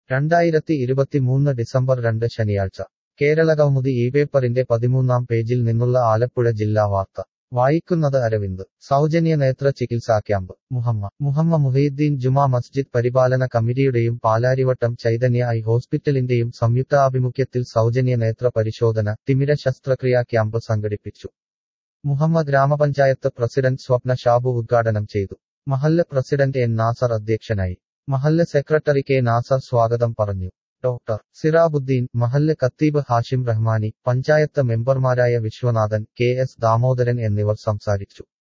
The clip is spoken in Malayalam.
രണ്ടായിരത്തി ഇരുപത്തിമൂന്ന് ഡിസംബർ രണ്ട് ശനിയാഴ്ച കേരളകൗമുദി ഈ പേപ്പറിന്റെ പതിമൂന്നാം പേജിൽ നിന്നുള്ള ആലപ്പുഴ ജില്ലാ വാർത്ത വായിക്കുന്നത് അരവിന്ദ് സൗജന്യ നേത്ര ചികിത്സാ ക്യാമ്പ് മുഹമ്മ മുഹമ്മ മുഹീദ്ദീൻ ജുമാ മസ്ജിദ് പരിപാലന കമ്മിറ്റിയുടെയും പാലാരിവട്ടം ചൈതന്യ ഐ ഹോസ്പിറ്റലിന്റെയും സംയുക്താഭിമുഖ്യത്തിൽ സൗജന്യ നേത്ര പരിശോധന തിമിര ശസ്ത്രക്രിയാ ക്യാമ്പ് സംഘടിപ്പിച്ചു മുഹമ്മ ഗ്രാമപഞ്ചായത്ത് പ്രസിഡന്റ് സ്വപ്ന ഷാബു ഉദ്ഘാടനം ചെയ്തു മഹല്ല് പ്രസിഡന്റ് എൻ നാസർ അധ്യക്ഷനായി മഹല്ല് സെക്രട്ടറി കെ നാസർ സ്വാഗതം പറഞ്ഞു ഡോക്ടർ സിറാബുദ്ദീൻ മഹല്ല് കത്തീബ് ഹാഷിം റഹ്മാനി പഞ്ചായത്ത് മെമ്പർമാരായ വിശ്വനാഥൻ കെ എസ് ദാമോദരൻ എന്നിവർ സംസാരിച്ചു